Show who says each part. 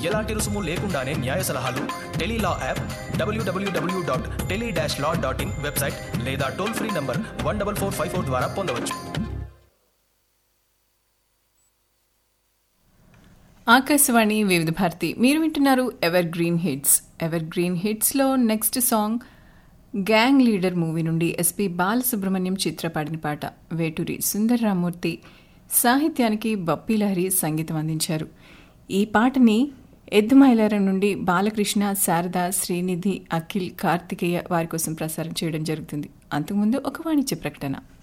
Speaker 1: ఎలాంటి రుసుము లేకుండానే న్యాయ సలహాలు టెలీలా యాప్ డబ్ల్యూడబ్ల్యూడబ్ల్యూ dot tele dash law dot in website లేదా toll free number one double four five four ద్వారా పొందవచ్చు
Speaker 2: ఆకాశవాణి వివిధ భారతి మీరు వింటున్నారు evergreen hits evergreen హిట్స్లో next song gang leader movie నుండి ఎస్పి బాలసుబ్రహ్మణ్యం చిత్ర పాడిన పాట వేటూరి సుందర్ రామూర్తి సాహిత్యానికి బప్పీ లహరి సంగీతం అందించారు ఈ పాటని ఎద్దు మైలారం నుండి బాలకృష్ణ శారద శ్రీనిధి అఖిల్ కార్తికేయ వారి కోసం ప్రసారం చేయడం జరుగుతుంది అంతకుముందు ఒక వాణిజ్య ప్రకటన